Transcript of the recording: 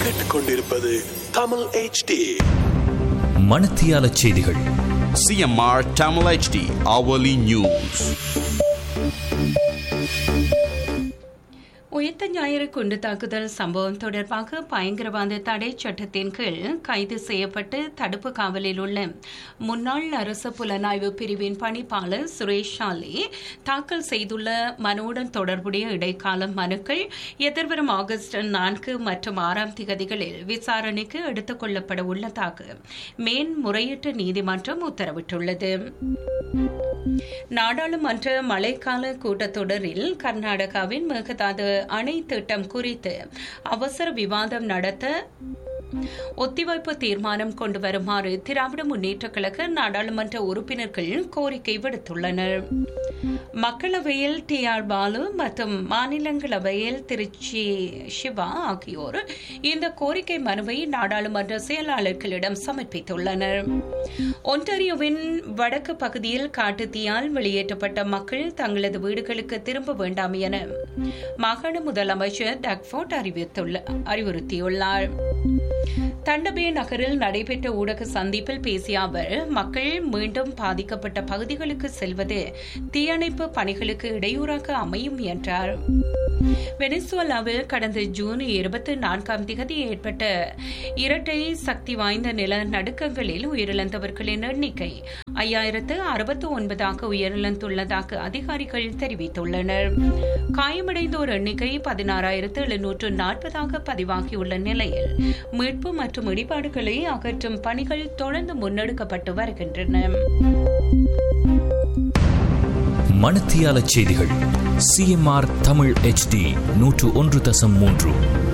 கேட்டுக்கொண்டிருப்பது தமிழ் HD மணத்தியால செய்திகள் CMR Tamil HD hourly news. உயிர்த்த ஞாயிறு குண்டு தாக்குதல் சம்பவம் தொடர்பாக பயங்கரவாத தடை சட்டத்தின் கீழ் கைது செய்யப்பட்டு தடுப்பு காவலில் உள்ள முன்னாள் அரசு புலனாய்வு பிரிவின் பணிப்பாளர் சுரேஷ் ஷாலே தாக்கல் செய்துள்ள மனுவுடன் தொடர்புடைய இடைக்கால மனுக்கள் எதிர்வரும் ஆகஸ்ட் நான்கு மற்றும் ஆறாம் திகதிகளில் விசாரணைக்கு எடுத்துக் கொள்ளப்பட உள்ளதாக மேன்முறையீட்டு நீதிமன்றம் உத்தரவிட்டுள்ளது நாடாளுமன்ற மழைக்கால கூட்டத்தொடரில் கர்நாடகாவின் மேகதாது அணை திட்டம் குறித்து அவசர விவாதம் நடத்த ஒத்திவைப்பு தீர்மானம் கொண்டு வருமாறு திராவிட முன்னேற்ற கழக நாடாளுமன்ற உறுப்பினர்கள் கோரிக்கை விடுத்துள்ளனர் மக்களவையில் டி ஆர் பாலு மற்றும் மாநிலங்களவையில் திருச்சி சிவா ஆகியோர் இந்த கோரிக்கை மனுவை நாடாளுமன்ற செயலாளர்களிடம் சமர்ப்பித்துள்ளனர் ஒன்டாரியோவின் வடக்கு பகுதியில் காட்டுத்தீயால் வெளியேற்றப்பட்ட மக்கள் தங்களது வீடுகளுக்கு திரும்ப வேண்டாம் என மாகாண முதலமைச்சர் டக்ஃபோர்ட் அறிவித்துள்ள அறிவுறுத்தியுள்ளார் தண்டபே நகரில் நடைபெற்ற ஊடக சந்திப்பில் பேசிய அவர் மக்கள் மீண்டும் பாதிக்கப்பட்ட பகுதிகளுக்கு செல்வது தீயணைப்பு பணிகளுக்கு இடையூறாக அமையும் என்றார் வெனிசுவலாவில் கடந்த ஜூன் இருபத்தி நான்காம் திகதி ஏற்பட்ட இரட்டை சக்தி வாய்ந்த நில நடுக்கங்களில் உயிரிழந்தவர்களின் எண்ணிக்கை ஐயாயிரத்து அறுபத்து ஒன்பதாக உயிரிழந்துள்ளதாக அதிகாரிகள் தெரிவித்துள்ளனர் காயமடைந்தோர் எண்ணிக்கை பதினாறாயிரத்து எழுநூற்று நாற்பதாக பதிவாகியுள்ள நிலையில் மீட்பு மற்றும் இடிபாடுகளை அகற்றும் பணிகள் தொடர்ந்து முன்னெடுக்கப்பட்டு வருகின்றன மணத்தியால செய்திகள் சிஎம்ஆர் தமிழ் HD நூற்று ஒன்று தசம் மூன்று